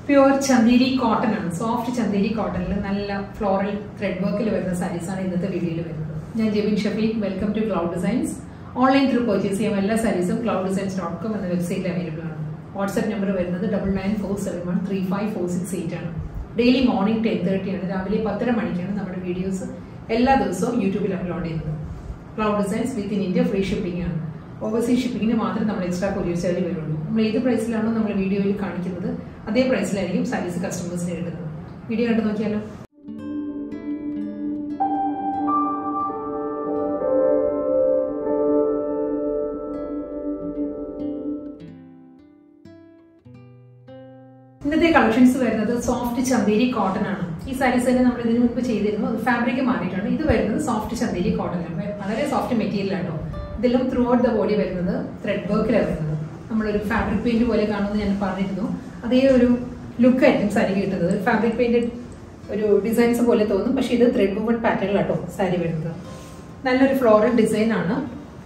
pure Chanderi cotton ആണ് soft Chanderi കോട്ടണിൽ നല്ല ഫ്ലോറൽ ത്രെഡ് വർക്കിൽ വരുന്ന സാരീസ് ആണ് ഇന്നത്തെ വീഡിയോയിൽ വരുന്നത് ഞാൻ Jebin Shafeeq welcome to cloud designs online through purchase ചെയ്യാൻ എല്ലാ സാരീസും ക്ലൗഡ് ഡിസൈൻസ് ഡോട്ട് കോം എന്ന വെബ്സൈറ്റിൽ അവൈലബിൾ ആണ് വാട്സ്ആപ്പ് നമ്പർ വരുന്നത് double nine four seven one three five four six eight ആണ് ഡെയിലി മോർണിംഗ് ടെൻ തേർട്ടി ആണ് രാവിലെ പത്തര മണിക്കാണ് നമ്മുടെ വീഡിയോസ് എല്ലാ ദിവസവും യൂട്യൂബിൽ അപ്ലോഡ് ചെയ്യുന്നത് cloud designs within India free shipping ആണ് ഓവർസീസ് ഷിപ്പിംഗിന് മാത്രമേ നമ്മൾ എക്സ്ട്രാ കൊറിയർ ചാർജ് വരുള്ളൂ നമ്മൾ ഏത് പ്രൈസിലാണോ നമ്മൾ വീഡിയോയിൽ കാണിക്കുന്നത് അതേ പ്രൈസിലായിരിക്കും സാരീസ് കസ്റ്റമേഴ്സിന് കിട്ടുന്നത് വീഡിയോ കണ്ടു നോക്കിയാലോ ഇന്നത്തെ കളക്ഷൻസ് വരുന്നത് സോഫ്റ്റ് ചന്തേരി കോട്ടൺ ആണ് ഈ സാരീസ് തന്നെ നമ്മൾ ഇതിനു മുൻപ് ചെയ്തിരുന്നു അത് ഫാബ്രിക് മാറിയിട്ടുണ്ട് ഇത് വരുന്നത് സോഫ്റ്റ് ചന്തേരി കോട്ടൺ ആണ് വളരെ സോഫ്റ്റ് മെറ്റീരിയൽ ആട്ടോ ഇതെല്ലാം ത്രൂ ഔട്ട് ദ ബോഡി വരുന്നത് ത്രെഡ് വർക്കിലാണ് വരുന്നത് നമ്മളൊരു ഫാബ്രിക് പെയിന്റ് പോലെ കാണുമെന്ന് ഞാൻ പറഞ്ഞിരുന്നു അതേ ഒരു ലുക്ക് ആയിരിക്കും സാരി കിട്ടുന്നത് ഫാബ്രിക് പെയിന്റ് ഒരു ഡിസൈൻസ് പോലെ തോന്നും പക്ഷെ ഇത് ത്രെഡ് വുമൺ പാറ്റേണിലാട്ടോ സാരി വരുന്നത് നല്ലൊരു ഫ്ലോറൽ ഡിസൈൻ ആണ്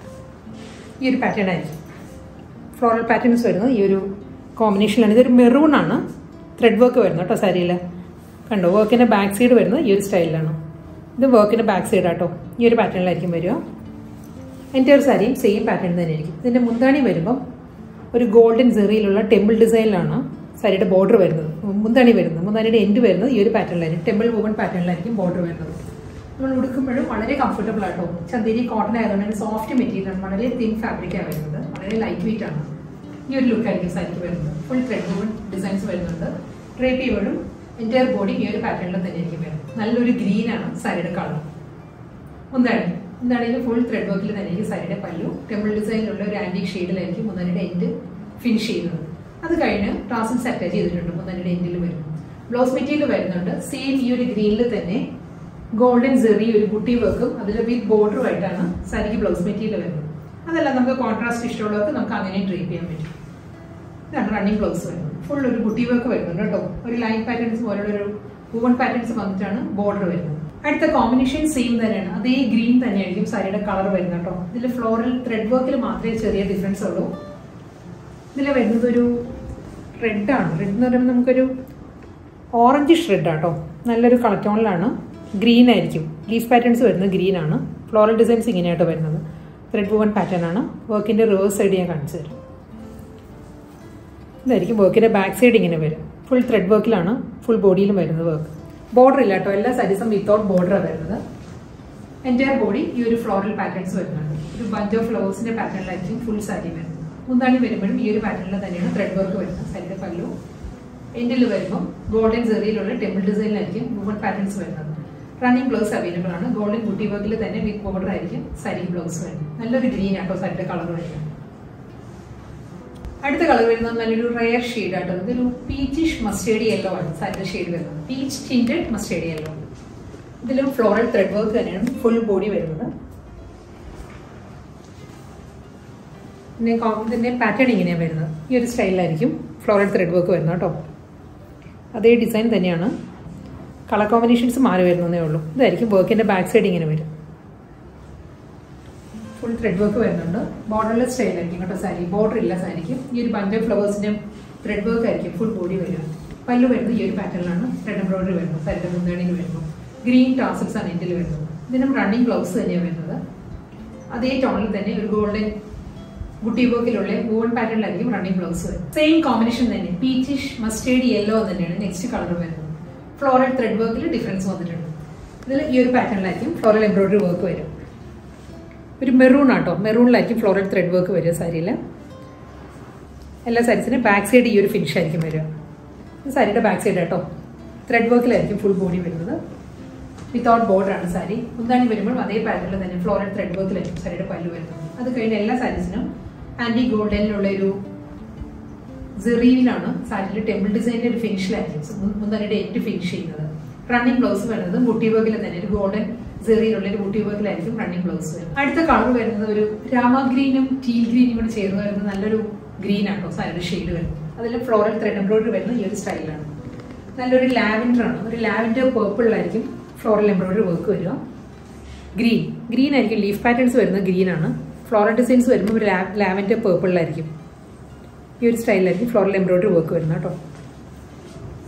ഈ ഒരു പാറ്റേൺ ആയിരിക്കും ഫ്ലോറൽ പാറ്റേൺസ് വരുന്നത് ഈ ഒരു കോമ്പിനേഷനിലാണ് ഇതൊരു മെറൂൺ ആണ് ത്രെഡ് വർക്ക് വരുന്നത് കേട്ടോ സാരിയിൽ കണ്ടോ വർക്കിൻ്റെ ബാക്ക് സൈഡ് വരുന്നത് ഈ ഒരു സ്റ്റൈലിലാണ് ഇത് വർക്കിൻ്റെ ബാക്ക് സൈഡ് ആട്ടോ ഈ ഒരു പാറ്റേണിലായിരിക്കും വരിക എൻ്റെ ഒരു സാരിയും സെയിം പാറ്റേൺ തന്നെയായിരിക്കും ഇതിൻ്റെ മുന്താണി വരുമ്പം ഒരു ഗോൾഡൻ സെറിയിലുള്ള ടെമ്പിൾ ഡിസൈനിലാണ് സാരിയുടെ ബോർഡർ വരുന്നത് മുന്താണി വരുന്നത് മുന്താണിയുടെ എൻഡ് വരുന്നത് ഈ ഒരു പാറ്റേണിലായിരിക്കും ടെമ്പിൾ വുമൺ പാറ്റേണിലായിരിക്കും ബോർഡർ വരുന്നത് നമ്മൾ ഉടുക്കുമ്പോഴും വളരെ കംഫർട്ടബിൾ ആട്ടോ ചന്തേരി കോട്ടൺ ആയതുകൊണ്ട് സോഫ്റ്റ് മെറ്റീരിയൽ ആണ് വളരെ തിൻ ഫാബ്രിക്കാണ് വരുന്നത് വളരെ ലൈറ്റ് വെയിറ്റ് ആണ് ഈ ഒരു ലുക്ക് ആയിരിക്കും സാരിക്ക് വരുന്നത് ഫുൾ ത്രെഡ് വുമൺ ഡിസൈൻസ് വരുന്നുണ്ട് ഡ്രേപ്പ് ചെയ്യുമ്പോഴും എൻറ്റയർ ബോഡി ഈ ഒരു പാറ്റേണിൽ തന്നെ ആയിരിക്കും വരുന്നത് നല്ലൊരു ഗ്രീൻ ആണ് സാരിയുടെ കളർ മുന്താണി എന്താണെങ്കിലും ഫുൾ ത്രെഡ് വർക്കിൽ തന്നെയായിരിക്കും സാരിയുടെ പല്ലു ടെമ്പിൾ ഡിസൈനിലുള്ള ഒരു ആന്റിക് ഷെയ്ഡിലായിരിക്കും മുന്നണിയുടെ എൻഡ് ഫിനിഷ് ചെയ്യുന്നത് അത് കഴിഞ്ഞ് ട്രാസിൽസ് അറ്റാച്ച് ചെയ്തിട്ടുണ്ട് മുന്നണിയുടെ എൻഡിൽ വരുന്നു ബ്ലൗസ് മെറ്റീരിയൽ വരുന്നുണ്ട് സെയിം ഈ ഒരു ഗ്രീനിൽ തന്നെ ഗോൾഡൻ സെറി ഒരു ബുട്ടി വർക്കും അതിൽ വിത്ത് ബോർഡറും ആയിട്ടാണ് സാരിക്ക് ബ്ലൗസ് മെറ്റീരിയൽ വരുന്നത് അതല്ല നമുക്ക് കോൺട്രാസ്റ്റ് ഇഷ്ടമുള്ളവർക്ക് നമുക്ക് അങ്ങനെ ഡ്രേപ്പ് ചെയ്യാൻ പറ്റും ഇതാണ് റണ്ണിങ് ബ്ലൗസ് വരുന്നത് ഫുൾ ഒരു ബുട്ടി വർക്ക് വരുന്നുണ്ട് കേട്ടോ ഒരു ലൈൻ പാറ്റേൺസ് പോലുള്ള ഒരു വുമൺ പാറ്റേൺസ് വന്നിട്ടാണ് ബോർഡർ വരുന്നത് അടുത്ത കോമ്പിനേഷൻ സെയിം തന്നെയാണ് അതേ ഗ്രീൻ തന്നെയായിരിക്കും സാരിയുടെ കളർ വരുന്നത് കേട്ടോ ഇതിൽ ഫ്ലോറൽ ത്രെഡ് വർക്കിൽ മാത്രമേ ചെറിയ ഡിഫറൻസ് ഉള്ളൂ ഇതിൽ വരുന്നത് ഒരു റെഡാണ് റെഡ് എന്ന് പറയുമ്പോൾ നമുക്കൊരു ഓറഞ്ച് ഷെഡ് ആട്ടോ നല്ലൊരു കളർ ടോണിലാണ് ഗ്രീൻ ആയിരിക്കും ലീഫ് പാറ്റേൺസ് വരുന്നത് ഗ്രീൻ ആണ് ഫ്ലോറൽ ഡിസൈൻസ് ഇങ്ങനെയാട്ടോ വരുന്നത് ത്രെഡ് വുവൺ പാറ്റേൺ ആണ് വർക്കിൻ്റെ റിവേഴ്സ് സൈഡ് ഞാൻ കാണിച്ചു തരും ഇതായിരിക്കും വർക്കിൻ്റെ ബാക്ക് സൈഡ് ഇങ്ങനെ വരും ഫുൾ ത്രെഡ് വർക്കിലാണ് ഫുൾ ബോഡിയിലും വരുന്നത് വർക്ക് ബോർഡർ ഇല്ല കേട്ടോ എല്ലാ സാരീസും വിത്തൗട്ട് ബോർഡറാണ് വരുന്നത് എൻറ്റയർ ബോഡി ഈ ഒരു ഫ്ലോറൽ പാറ്റേൺസ് വരുന്നുണ്ട് ഒരു ബഞ്ച് ഓഫ് ഫ്ലവേഴ്സിന്റെ പാറ്റേണിലായിരിക്കും ഫുൾ സാരി വരുന്നത് മുന്താണി വരുമ്പോഴും ഈ ഒരു പാറ്റേണിൽ തന്നെയാണ് ത്രെഡ് വർക്ക് വരുന്നത് സാരിയുടെ പല്ലു എൻഡിൽ വരുമ്പോൾ ഗോൾഡൻ സെറിയിലുള്ള ടെമ്പിൾ ഡിസൈനിലായിരിക്കും വുമൺ പാറ്റേൺസ് വരുന്നത് റണ്ണിങ് ബ്ലൗസ് അവൈലബിൾ ആണ് ഗോൾഡൻ ബുട്ടി വർക്കിൽ തന്നെ വിത്ത് ബോർഡർ ആയിരിക്കും സാരി ബ്ലൗസ് വരുന്നത് നല്ലൊരു ഗ്രീൻ ആട്ടോ സാരിയുടെ കളർ വരുന്നത് അടുത്ത കളർ വരുന്നത് നല്ലൊരു റയർ ഷെയ്ഡ് ആട്ടോ ഇതൊരു പീച്ചിഷ് മസ്റ്റേഡി യെല്ലോ ആണ് സാരിയുടെ ഷെയ്ഡ് വരുന്നത് പീച്ച് ടിൻറ്റഡ് മസ്റ്റേഡി യെല്ലോ ഇതിലും ഫ്ലോറൽ ത്രെഡ് വർക്ക് തന്നെയാണ് ഫുൾ ബോഡി വരുന്നത് പിന്നെ ഇതിൻ്റെ പാറ്റേൺ ഇങ്ങനെയാണ് വരുന്നത് ഈ ഒരു സ്റ്റൈലിലായിരിക്കും ഫ്ലോറൽ ത്രെഡ് വർക്ക് വരുന്നത് കേട്ടോ അതേ ഡിസൈൻ തന്നെയാണ് കളർ കോമ്പിനേഷൻസ് മാറി വരുന്നതേ ഉള്ളൂ ഇതായിരിക്കും വർക്കിൻ്റെ ബാക്ക് സൈഡ് ഇങ്ങനെ വരും ഫുൾ ത്രെഡ് വർക്ക് വരുന്നുണ്ട് ബോർഡർലെസ് സ്റ്റൈലായിരിക്കും കേട്ടോ സാരി ബോർഡർ ഇല്ല സാരിക്ക് ഈ ഒരു ബഞ്ച് ഫ്ലവേഴ്സിൻ്റെ ത്രെഡ് വർക്ക് ആയിരിക്കും ഫുൾ ബോഡി വരിക പല്ലു വരുന്നത് ഈ ഒരു പാറ്റേണിലാണ് ത്രെഡ് എംബ്രോയിഡറി വരുന്നത് സാരിയുടെ മുന്നണിയിൽ വരുന്നു ഗ്രീൻ ടാസൽസ് ആണ് എൻഡിൽ വരുന്നത് ഇതിനും റണ്ണിങ് ബ്ലൗസ് തന്നെയാണ് വരുന്നത് അതേ ടോണിൽ തന്നെ ഒരു ഗോൾഡൻ ബുട്ടി വർക്കിലുള്ള വൂൺ പാറ്റേണിലായിരിക്കും റണ്ണിങ് ബ്ലൗസ് വരും സെയിം കോമ്പിനേഷൻ തന്നെ പീച്ചിഷ് മസ്റ്റേഡ് യെല്ലോ തന്നെയാണ് നെക്സ്റ്റ് കളർ വരുന്നത് ഫ്ലോറൽ ത്രെഡ് വർക്കിൽ ഡിഫറൻസ് വന്നിട്ടുണ്ട് ഇതിൽ ഈ ഒരു പാറ്റേണിലായിരിക്കും ഫ്ലോറൽ എംബ്രോയിഡറി വർക്ക് വരും ഒരു മെറൂൺ ആട്ടോ മെറൂണിലായിരിക്കും ഫ്ലോറൽ ത്രെഡ് വർക്ക് വരിക സാരിയിൽ എല്ലാ സാരീസിനും ബാക്ക് സൈഡ് ഈ ഒരു ഫിനിഷ് ആയിരിക്കും വരിക സാരിയുടെ ബാക്ക് സൈഡ് കേട്ടോ ത്രെഡ് വർക്കിലായിരിക്കും ഫുൾ ബോഡി വരുന്നത് വിത്തൗട്ട് ബോർഡർ ആണ് സാരി മുന്താണി വരുമ്പോൾ അതേ പാറ്റേണിൽ തന്നെ ഫ്ലോറൽ ത്രെഡ് വർക്കിലായിരിക്കും സാരിയുടെ പല്ലു വരുന്നത് അത് കഴിഞ്ഞ് എല്ലാ സാരീസിനും ആന്റി ഗോൾഡനിലുള്ള ഒരു സെറിയിലാണ് സാരിയിൽ ടെമ്പിൾ ഡിസൈനിന്റെ ഒരു ഫിനിഷിലായിരിക്കും മുന്താണിയുടെ എൻഡ് ഫിനിഷ് ചെയ്യുന്നത് റണ്ണിങ് ബ്ലൗസ് വരുന്നത് ബുട്ടി വർക്കിൽ തന്നെ ഒരു ഗോൾഡൻ സെറിയിലുള്ള ഒരു ബുട്ടി വർക്കിലായിരിക്കും റണ്ണിങ് ബ്ലൗസ് വരുന്നത് അടുത്ത കളർ വരുന്നത് ഒരു രാമ ഗ്രീനും ടീൽ ഗ്രീനും കൂടെ ചേർന്ന് വരുന്ന നല്ലൊരു ഗ്രീൻ ആട്ടോ സാരിയുടെ ഷെയ്ഡ് വരുന്നത് അതിൽ ഫ്ലോറൽ ത്രെഡ് എംബ്രോയിഡറി വരുന്ന ഈ ഒരു സ്റ്റൈലാണ് നല്ലൊരു ലാവൻഡർ ആണ് ഒരു ലാവൻഡർ പേർപ്പിളിലായിരിക്കും ഫ്ലോറൽ എംബ്രോയിഡറി വർക്ക് വരിക ഗ്രീൻ ഗ്രീൻ ആയിരിക്കും ലീഫ് പാറ്റേൺസ് വരുന്നത് ഗ്രീൻ ആണ് ഫ്ലോറൽ ഡിസൈൻസ് വരുമ്പോൾ ഒരു ലാവൻഡർ പേർപ്പിളിലായിരിക്കും ഈ ഒരു സ്റ്റൈലിലായിരിക്കും ഫ്ലോറൽ എംബ്രോയിഡറി വർക്ക് വരുന്നത് കേട്ടോ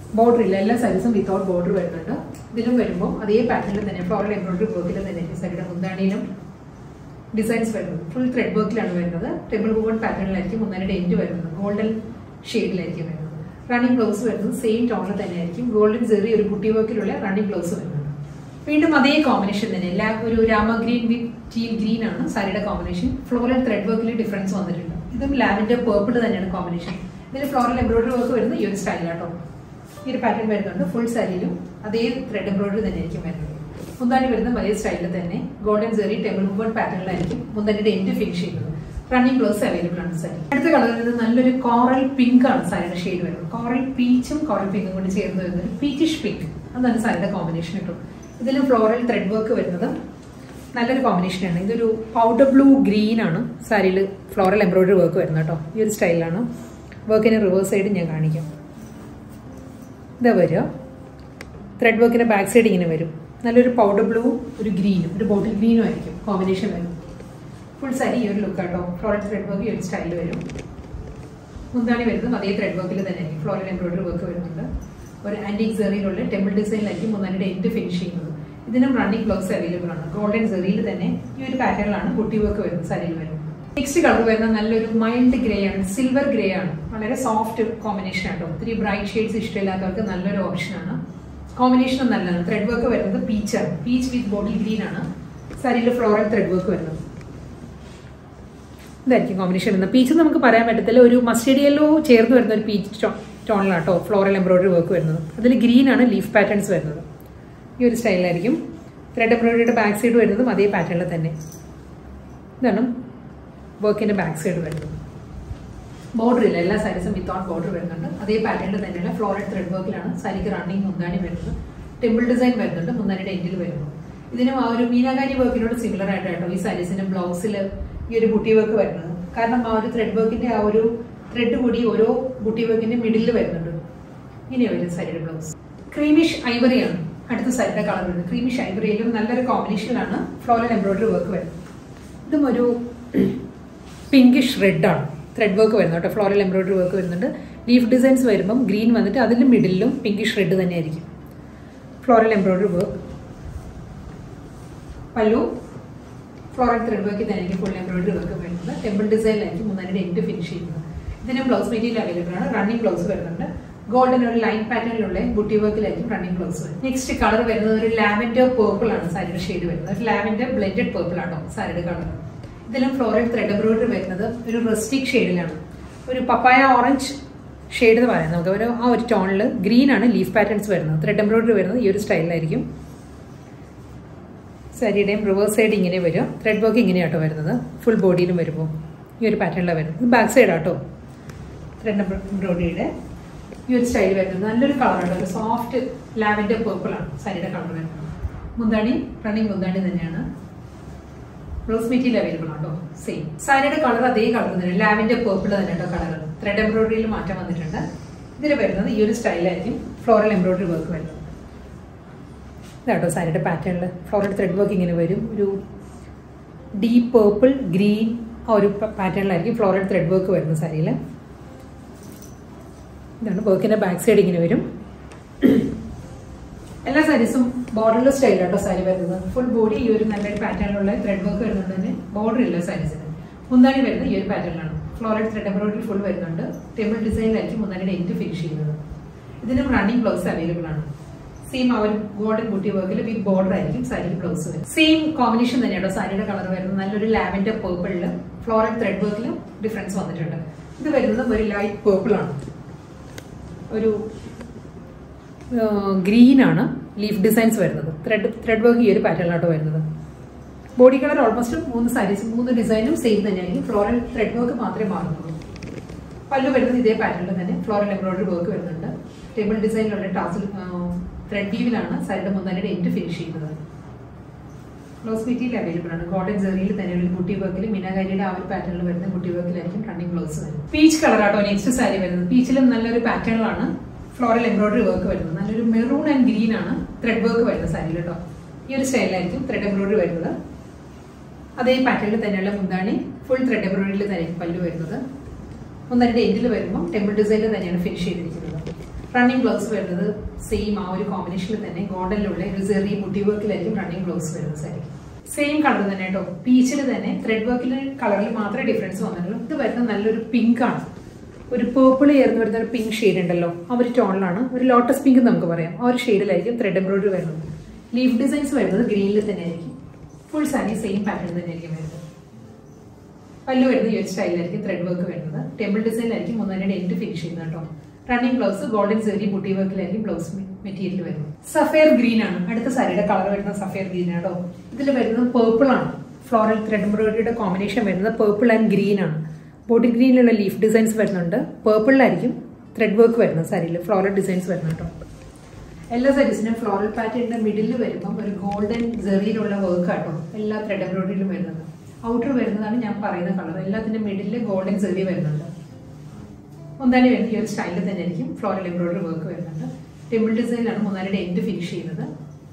ബോർഡർ ഇല്ല എല്ലാ സൈസും വിത്തൗട്ട് ബോർഡർ വരുന്നുണ്ട് ഇതിലും വരുമ്പോൾ അതേ പാറ്റേണിൽ തന്നെ ഫ്ലോറൽ എംബ്രോയിഡറി വർക്കിൽ തന്നെ സൈഡിയുടെ മുന്താണിയിലും ഡിസൈൻസ് വരുന്നത് ഫുൾ ത്രെഡ് വർക്കിലാണ് വരുന്നത് ടെമ്പിൾ വുവൺ പാറ്റേണിലായിരിക്കും മുന്നാനിയുടെ എൻഡ് വരുന്നത് ഗോൾഡൻ ഷെയ്ഡിലായിരിക്കും വരുന്നത് റണ്ണിങ് ബ്ലൗസ് വരുന്നത് സെയിം ടോണിൽ തന്നെ ആയിരിക്കും ഗോൾഡൻ ചെറിയ ഒരു കുട്ടി വർക്കിലുള്ള റണ്ണിങ് ബ്ലൗസ് വരുന്നത് വീണ്ടും അതേ കോമ്പിനേഷൻ തന്നെ എല്ലാ ഒരു Rama green with teal green ആണ് സാരിയുടെ കോമ്പിനേഷൻ ഫ്ലോറൽ ത്രെഡ് വർക്കിൽ ഡിഫറൻസ് വന്നിട്ടുണ്ട് ഇതും ലാവിന്റെ പേർപ്പിൾ തന്നെയാണ് കോമ്പിനേഷൻ ഇതിൽ ഫ്ലോറൽ എംബ്രോയിഡറി വർക്ക് വരുന്നത് ഈ ഒരു സ്റ്റൈലാട്ടോ ഈ ഒരു പാറ്റേൺ വരുന്നുണ്ട് ഫുൾ സാരിയിലും അതേ ത്രെഡ് എംബ്രോയിഡറി തന്നെ ആയിരിക്കും വരുന്നത് മുന്താണി വരുന്ന വലിയ സ്റ്റൈലിൽ തന്നെ ഗോൾഡൻ ജെറി ടെമ്പിൾ വുവൺ പാറ്റേണിലായിരിക്കും മുന്താണിയുടെ എൻഡ് ഫിനിഷ് ചെയ്യുന്നത് റണ്ണിങ് ബ്ലൗസ് അവൈലബിൾ ആണ് സാരി അടുത്ത കളർ വരുന്നത് നല്ലൊരു കോറൽ പിങ്ക് ആണ് സാരിയുടെ ഷെയ്ഡ് വരുന്നത് കോറൽ പീച്ചും കോറൽ പിങ്കും കൂടി ചേർന്ന് വരുന്ന ഒരു പീച്ചിഷ് പിങ്ക് അതാണ് സാരിയുടെ കോമ്പിനേഷൻ കിട്ടും ഇതിലും ഫ്ലോറൽ ത്രെഡ് വർക്ക് വരുന്നത് നല്ലൊരു കോമ്പിനേഷനാണ് ഇതൊരു പൗഡർ ബ്ലൂ ഗ്രീൻ ആണ് സാരിയിൽ ഫ്ലോറൽ എംബ്രോയിഡറി വർക്ക് വരുന്നത് കേട്ടോ ഈ ഒരു സ്റ്റൈലാണ് വർക്കിന് റിവേഴ്സ് സൈഡ് ഞാൻ കാണിക്കാം ഇതാ വരിക ത്രെഡ് വർക്കിന്റെ ബാക്ക് സൈഡ് ഇങ്ങനെ വരും നല്ലൊരു പൗഡർ ബ്ലൂ ഒരു ഗ്രീനും ഒരു ബോട്ടിൽ ഗ്രീനും ആയിരിക്കും കോമ്പിനേഷൻ വരും ഫുൾ സാരി ഈ ഒരു ലുക്ക് കേട്ടോ ഫ്ലോറൽ ത്രെഡ് വർക്ക് ഈ ഒരു സ്റ്റൈലിൽ വരും മുന്താണി വരുന്നത് അതേ ത്രെഡ് വർക്കിൽ തന്നെ ആയിരിക്കും ഫ്ലോറൽ എംബ്രോയിഡറി വർക്ക് വരുന്നുണ്ട് ഒരു ആന്റിക് സെറിയിലുള്ള ടെമ്പിൾ ഡിസൈനിലായിരിക്കും മുന്താണിയുടെ എൻഡ് ഫിനിഷ് ചെയ്യുന്നത് ഇതിനും റണ്ണിങ് ബ്ലൗസ് അവൈലബിൾ ആണ് ഗോൾഡൻ സെറിയിൽ തന്നെ ഈ ഒരു പാറ്റേണിലാണ് കുട്ടി വർക്ക് വരുന്നത് സാരിയിൽ വരുന്നത് നെക്സ്റ്റ് കളർ വരുന്ന നല്ലൊരു മൈൽഡ് ഗ്രേ ആണ് സിൽവർ ഗ്രേ ആണ് വളരെ സോഫ്റ്റ് കോമ്പിനേഷൻ ആട്ടോ ഒത്തിരി ബ്രൈറ്റ് ഷെയ്ഡ്സ് ഇഷ്ടമില്ലാത്തവർക്ക് നല്ലൊരു ഓപ്ഷൻ ആണ് കോമ്പിനേഷൻ നല്ലതാണ് ത്രെഡ് വർക്ക് വരുന്നത് പീച്ചാണ് പീച്ച് വിത്ത് ബോട്ടിൽ ഗ്രീൻ ആണ് സാരിയിൽ ഫ്ലോറൽ ത്രെഡ് വർക്ക് വരുന്നത് ഇതായിരിക്കും കോമ്പിനേഷൻ വരുന്നത് പീച്ച് നമുക്ക് പറയാൻ പറ്റത്തില്ല ഒരു മസ്റ്റേഡ് യെല്ലോ ചേർന്ന് വരുന്ന ഒരു പീച്ച് ടോണിലാട്ടോ ഫ്ലോറൽ എംബ്രോയിഡറി വർക്ക് വരുന്നത് അതിൽ ഗ്രീൻ ആണ് ലീഫ് പാറ്റേൺസ് വരുന്നത് ഈ ഒരു സ്റ്റൈലിലായിരിക്കും ത്രെഡ് എംബ്രോയിഡറിയുടെ ബാക്ക് സൈഡ് വരുന്നതും അതേ പാറ്റേണിൽ തന്നെ ഇതാണ് വർക്കിന്റെ ബാക്ക് സൈഡ് വരുന്നത് ബോർഡർ ഇല്ല എല്ലാ സാരീസും വിത്തൗട്ട് ബോർഡർ വരുന്നുണ്ട് അതേ പാറ്റേണിൽ തന്നെയുള്ള ഫ്ലോറൽ ത്രെഡ് വർക്കിലാണ് സാരിക്ക് റണ്ണിങ് മുന്താണി വരുന്നത് ടെമ്പിൾ ഡിസൈൻ വരുന്നുണ്ട് മുന്താണിയുടെ എൻഡിൽ വരുന്നു ഇതിനും ആ ഒരു മീനാകാരി വർക്കിനോട് സിമിലർ ആയിട്ട് കേട്ടോ ഈ സാരീസിന്റെ ബ്ലൗസിൽ ഈ ഒരു ബുട്ടി വർക്ക് വരുന്നത് കാരണം ആ ഒരു ത്രെഡ് വർക്കിന്റെ ആ ഒരു ത്രെഡ് കൂടി ഓരോ ബുട്ടി വർക്കിന്റെ മിഡിൽ വരുന്നുണ്ട് ഇങ്ങനെ വരും സാരിയുടെ ബ്ലൗസ് ക്രീമിഷ് ഐവറിയാണ് അടുത്ത സാരിയുടെ കളർ വരുന്നത് ക്രീമിഷ് ഐവറിയിലും നല്ലൊരു കോമ്പിനേഷനിലാണ് ഫ്ലോറൽ എംബ്രോയിഡറി വർക്ക് വരുന്നത് ഇതും ഒരു പിങ്കിഷ് റെഡ് ആണ് ത്രെഡ് വർക്ക് വരുന്നത് കേട്ടോ ഫ്ലോറൽ എംബ്രോയിഡറി വർക്ക് വരുന്നുണ്ട് ലീഫ് ഡിസൈൻസ് വരുമ്പം ഗ്രീൻ വന്നിട്ട് അതിലും മിഡിലും പിങ്കിഷ് റെഡ് തന്നെ ആയിരിക്കും floral embroidery work pallu floral thread വർക്കിൽ തന്നെ ആയിരിക്കും ഫുൾ എംബ്രോയിഡറി വർക്ക് വരുന്നത് ടെമ്പിൾ ഡിസൈനിലായിരിക്കും മൂന്നാരുടെ എൻഡ് ഫിനിഷ് ചെയ്യുന്നത് ഇതിന് ബ്ലൗസ് മെറ്റീരിയൽ അവൈലബിൾ ആണ് റണ്ണിങ് ബ്ലൗസ് വരുന്നുണ്ട് ഗോൾഡൻ ഒരു ലൈൻ പാറ്റേണിലുള്ള ബുട്ടി വർക്കിലായിരിക്കും റണ്ണിങ് ബ്ലൗസ് വരുന്നത് നെക്സ്റ്റ് കളർ വരുന്നത് ഒരു ലാവൻഡർ പേർപ്പിൾ ആണ് സാരിയുടെ ഷെയ്ഡ് വരുന്നത് ഒരു ലാവൻഡർ ബ്ലെൻഡഡ് പേർപ്പിൾ ആണോ സാരിയുടെ കളർ ഇതിലും ഫ്ലോറൽ ത്രെഡ് എംബ്രോയിഡറി വരുന്നത് ഒരു റെസ്റ്റിക് ഷെയ്ഡിലാണ് ഒരു പപ്പായ ഓറഞ്ച് ഷെയ്ഡ് എന്ന് പറയാം നമുക്ക് ഒരു ആ ഒരു ടോണിൽ ഗ്രീൻ ആണ് ലീഫ് പാറ്റേൺസ് വരുന്നത് ത്രെഡ് എംബ്രോയിഡറി വരുന്നത് ഈ ഒരു സ്റ്റൈലിലായിരിക്കും സാരിയുടെയും റിവേഴ്സ് സൈഡ് ഇങ്ങനെ വരും ത്രെഡ് വർക്ക് ഇങ്ങനെയാട്ടോ വരുന്നത് ഫുൾ ബോഡിയിലും വരുമ്പോൾ ഈ ഒരു പാറ്റേണിലാണ് വരുന്നത് ഇത് ബാക്ക് സൈഡ് ആട്ടോ ത്രെഡ് എംബ്രോയിഡറിയുടെ ഈ ഒരു സ്റ്റൈൽ വരുന്നത് നല്ലൊരു കളറാണ് ഒരു സോഫ്റ്റ് ലാവൻഡർ പേർപ്പിൾ ആണ് സാരിയുടെ കളർ വരുന്നത് മുന്താണി റണ്ണിങ് മുന്താണി തന്നെയാണ് ബ്ലൗസ് മെറ്റീരിയൽ അവൈലബിൾ ആണോ സെയിം സാരിയുടെ കളർ അതേ കളർ തന്നെ ലാവൻഡർ പേർപ്പിൾ തന്നെ കേട്ടോ കളർ ത്രെഡ് എംബ്രോയിഡറിയിൽ മാറ്റം വന്നിട്ടുണ്ട് ഇതിൽ വരുന്നത് ഈ ഒരു സ്റ്റൈലായിരിക്കും ഫ്ലോറൽ എംബ്രോയിഡറി വർക്ക് വരുന്നത് ഇതാട്ടോ സാരിയുടെ പാറ്റേണിൽ ഫ്ലോറൽ ത്രെഡ് വർക്ക് ഇങ്ങനെ വരും ഒരു ഡീപ്പ് പേർപ്പിൾ ഗ്രീൻ ആ ഒരു പാറ്റേണിലായിരിക്കും ഫ്ലോറൽ ത്രെഡ് വർക്ക് വരുന്നത് സാരിയിൽ ഇതാണ് വർക്കിന്റെ ബാക്ക് സൈഡ് ഇങ്ങനെ വരും എല്ലാ സാരീസും ബോർഡർലെസ് സ്റ്റൈലാട്ടോ സാരി വരുന്നത് ഫുൾ ബോഡി ഈ ഒരു നല്ലൊരു പാറ്റേണിലുള്ള ത്രെഡ് വർക്ക് വരുന്നത് തന്നെ ബോർഡർ ഇല്ല സാരീസിന് മുന്താണി വരുന്നത് ഈ ഒരു പാറ്റേണിലാണ് ഫ്ലോറൽ ത്രെഡ് എംബ്രോയിഡറി ഫുൾ വരുന്നുണ്ട് ടെമ്പിൾ ഡിസൈനിലായിരിക്കും മുന്താണിയുടെ എൻഡ് ഫിനിഷ് ചെയ്യുന്നത് ഇതിനും റണ്ണിങ് ബ്ലൗസ് അവൈലബിൾ ആണ് സെയിം ആ ഒരു ഗോൾഡൻ ബൂട്ടി വർക്കിൽ വിത്ത് ബോർഡർ ആയിരിക്കും സാരി ബ്ലൗസ് വരും സെയിം കോമ്പിനേഷൻ തന്നെയാണോ സാരിയുടെ കളർ വരുന്നത് നല്ലൊരു ലാവൻഡർ പേർപ്പിളിൽ ഫ്ലോറൽ ത്രെഡ് വർക്കിലും ഡിഫറൻസ് വന്നിട്ടുണ്ട് ഇത് വരുന്നത് ഒരു ലൈറ്റ് പേർപ്പിൾ ആണ് ഒരു ഗ്രീൻ ആണ് ലീഫ് ഡിസൈൻസ് വരുന്നത് ത്രെഡ് ത്രെഡ് വർക്ക് ഈ ഒരു പാറ്റേണിലാട്ടോ വരുന്നത് ബോഡി കളർ ഓൾമോസ്റ്റ് മൂന്ന് സാരീസ് മൂന്ന് ഡിസൈനും സെയിം തന്നെയായിരിക്കും ഫ്ലോറൽ ത്രെഡ് വർക്ക് മാത്രമേ മാറുന്നുള്ളൂ പല്ലു വരുന്നത് ഇതേ പാറ്റേണിൽ തന്നെ ഫ്ലോറൽ എംബ്രോയിഡറി വർക്ക് വരുന്നുണ്ട് ടേബിൾ ഡിസൈനിലുള്ള ടാസിൽ ത്രെഡ് വീവിലാണ് സാരിയുടെ മുന്നാലിയുടെ എൻഡ് ഫിനിഷ് ചെയ്യുന്നത് ബ്ലൗസ് മെറ്റീരിയൽ അവൈലബിൾ ആണ് ഗോൾഡൻ ജെറിയിൽ തന്നെയുള്ള കുട്ടി വർക്കിൽ മീനാകാരിയുടെ ആ ഒരു പാറ്റേണിൽ വരുന്ന കുട്ടി വർക്കിലായിരിക്കും റണ്ണിങ് ബ്ലൗസ് വരുന്നത് പീച്ച് കളർ ആട്ടോ നെക്സ്റ്റ് സാരി വരുന്നത് പീച്ചിലും നല്ലൊരു പാറ്റേണിലാണ് ഫ്ലോറൽ എംബ്രോയിഡറി വർക്ക് വരുന്നത് നല്ലൊരു മെറൂൺ ആൻഡ് ഗ്രീൻ ആണ് ത്രെഡ് വർക്ക് വരുന്നത് സാരിയിൽ കേട്ടോ ഈ ഒരു സ്റ്റൈലായിരിക്കും ത്രെഡ് എംബ്രോയിഡറി വരുന്നത് അതേ പാറ്റേണിൽ തന്നെയുള്ള മുന്താണി ഫുൾ ത്രെഡ് എംബ്രോയിഡറിയിൽ തന്നെയായിരിക്കും പല്ലു വരുന്നത് മുന്താണിയുടെ എൻഡിൽ വരുമ്പോൾ ടെമ്പിൾ ഡിസൈനിൽ തന്നെയാണ് ഫിനിഷ് ചെയ്തിരിക്കുന്നത് റണ്ണിങ് ബ്ലൗസ് വരുന്നത് സെയിം ആ ഒരു കോമ്പിനേഷനിൽ തന്നെ ഗോൾഡനിലുള്ള ഒരു ചെറിയ ബുട്ടി വർക്കിലായിരിക്കും റണ്ണിങ് ബ്ലൗസ് വരുന്നത് സാരി സെയിം കളർ തന്നെ കേട്ടോ പീച്ചിൽ തന്നെ ത്രെഡ് വർക്കിൽ കളറിൽ മാത്രമേ ഡിഫറൻസ് വന്നിട്ടുള്ളൂ ഇത് വരുന്നത് നല്ലൊരു പിങ്ക് ആണ് ഒരു പേർപ്പിൾ ചേർന്ന് വരുന്ന ഒരു പിങ്ക് ഷെയ്ഡ് ഉണ്ടല്ലോ ആ ഒരു ടോണിലാണ് ഒരു ലോട്ടസ് പിങ്ക് നമുക്ക് പറയാം ആ ഒരു ഷെയ്ഡിലായിരിക്കും ത്രെഡ് എംബ്രോയിഡറി വരുന്നത് ലീഫ് ഡിസൈൻസ് വരുന്നത് ഗ്രീനിൽ തന്നെ ആയിരിക്കും ഫുൾ സാരി സെയിം പാറ്റേൺ തന്നെ ആയിരിക്കും വരുന്നത് പല്ല് വരുന്നത് ഈ ഒരു സ്റ്റൈലായിരിക്കും ത്രെഡ് വർക്ക് വരുന്നത് ടെമ്പിൾ ഡിസൈനിലായിരിക്കും മൂന്നാരുടെ എൻഡ് ഫിനിഷ് ചെയ്യുന്നത് കേട്ടോ running blouse golden zari buti വർക്കിലായിരിക്കും ബ്ലൗസ് മെറ്റീരിയൽ വരുന്നത് സഫയർ ഗ്രീൻ ആണ് അടുത്ത സാരിയുടെ കളർ വരുന്നത് സഫയർ ഗ്രീൻ ആണോ ഇതിൽ വരുന്നത് പേർപ്പിൾ ആണ് ഫ്ലോറൽ ത്രെഡ് എംബ്രോയിഡറിയുടെ കോമ്പിനേഷൻ വരുന്നത് പേർപ്പിൾ ആൻഡ് ഗ്രീൻ ആണ് ബോഡി ഗ്രീനിലുള്ള ലീഫ് ഡിസൈൻസ് വരുന്നുണ്ട് പേർപ്പിളിലായിരിക്കും ത്രെഡ് വർക്ക് വരുന്നത് സാരിയിൽ ഫ്ലോറൽ ഡിസൈൻസ് വരുന്നത് കേട്ടോ എല്ലാ സാരീസിനും ഫ്ലോറൽ പാറ്റേണിന്റെ മിഡിൽ വരുമ്പം ഒരു ഗോൾഡൻ ജെറിയിലുള്ള വർക്ക് ആട്ടോ എല്ലാ ത്രെഡ് എംബ്രോയിഡറിയിലും വരുന്നത് ഔട്ടർ വരുന്നതാണ് ഞാൻ പറയുന്ന കളർ എല്ലാത്തിന്റെ മിഡിൽ ഗോൾഡൻ ജെറി വരുന്നുണ്ട് മുന്താണി വരുന്ന ഈ ഒരു സ്റ്റൈലിൽ തന്നെ ആയിരിക്കും ഫ്ലോറൽ എംബ്രോയിഡറി വർക്ക് വരുന്നുണ്ട് ടെമ്പിൾ ഡിസൈനിലാണ് മുന്നാലിയുടെ എൻഡ് ഫിനിഷ് ചെയ്യുന്നത്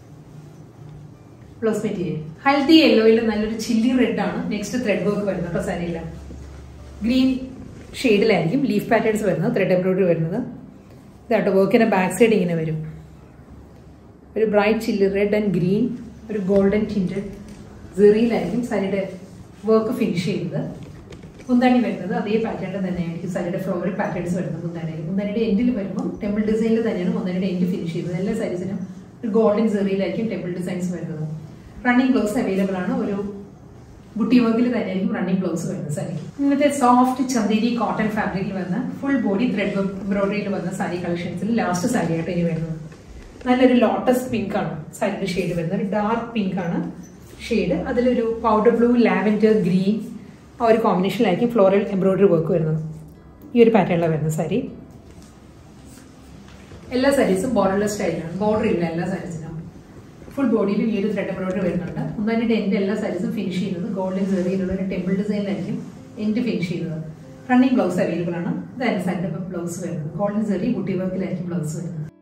ബ്ലൗസ് മെറ്റീരിയൽ ഹൽദി യെല്ലോയിൽ നല്ലൊരു ചില്ലി റെഡ് ആണ് നെക്സ്റ്റ് ത്രെഡ് വർക്ക് വരുന്നത് കേട്ടോ സാരിയില്ല ഗ്രീൻ ഷെയ്ഡിലായിരിക്കും ലീഫ് പാറ്റേൺസ് വരുന്നത് ത്രെഡ് എംബ്രോയിഡറി വരുന്നത് ഇതാട്ടോ വർക്കിന്റെ ബാക്ക് സൈഡ് ഇങ്ങനെ വരും ഒരു bright chilli red and green ഒരു ഗോൾഡൻ ടിൻറ്റഡ് സെറിയിലായിരിക്കും സാരിയുടെ വർക്ക് ഫിനിഷ് ചെയ്യുന്നത് മുന്താണി വരുന്നത് അതേ പാറ്റേണിൽ തന്നെയായിരിക്കും സാരിയുടെ ഫ്ലോറൽ പാറ്റേൺസ് വരുന്നത് മുന്താണിയിൽ മുന്താണിയുടെ എൻഡിൽ വരുമ്പോൾ ടെമ്പിൾ ഡിസൈനിൽ തന്നെയാണ് മുന്താണിയുടെ എൻഡ് ഫിനിഷ് ചെയ്യുന്നത് എല്ലാ സാരീസിനും ഒരു ഗോൾഡൻ സെറിയിലായിരിക്കും ടെമ്പിൾ ഡിസൈൻസ് വരുന്നത് റണ്ണിങ് ബ്ലൗസ് അവൈലബിൾ ആണ് ഒരു ബുട്ടി വർക്കിൽ തന്നെയായിരിക്കും റണ്ണിങ് ബ്ലൗസ് വരുന്നത് സാരി ഇങ്ങനത്തെ സോഫ്റ്റ് ചന്ദേരി കോട്ടൺ ഫാബ്രിക്കിൽ വന്ന ഫുൾ ബോഡി ത്രെഡ് വർക്ക് എംബ്രോയിഡറിയിൽ വന്ന സാരി കളക്ഷൻസിൽ ലാസ്റ്റ് സാരി ആയിട്ട് ഇനി വരുന്നത് നല്ലൊരു ലോട്ടസ് പിങ്ക് ആണ് സാരിയുടെ ഷെയ്ഡ് വരുന്നത് ഒരു ഡാർക്ക് പിങ്ക് ആണ് ഷെയ്ഡ് അതിലൊരു പൗഡർ ബ്ലൂ ലാവൻഡർ ഗ്രീൻ ആ ഒരു കോമ്പിനേഷനിലായിരിക്കും ഫ്ലോറൽ എംബ്രോയിഡറി വർക്ക് വരുന്നത് ഈ ഒരു പാറ്റേണിലാണ് വരുന്നത് സാരി എല്ലാ സാരീസും ബോർഡർലെസ് സ്റ്റൈലാണ് ബോർഡർ ഇല്ല എല്ലാ സാരീസിനും ഫുൾ ബോഡിയിലും ഈ ഒരു ത്രെഡ് എംബ്രോയിഡറി വരുന്നുണ്ട് ഒന്നായിട്ട് എൻ്റെ എല്ലാ സാരീസും ഫിനിഷ് ചെയ്യുന്നത് ഗോൾഡൻ സെറിയിലുള്ള ഒരു ടെമ്പിൾ ഡിസൈനിലായിരിക്കും എൻ്റെ ഫിനിഷ് ചെയ്യുന്നത് റണ്ണിങ് ബ്ലൗസ് അവൈലബിൾ ആണ് ഇതായിരുന്നു സാരിയുടെ ബ്ലൗസ് വരുന്നത് ഗോൾഡൻ സെറി ബുട്ടി വർക്കിലായിരിക്കും ബ്ലൗസ് വരുന്നത്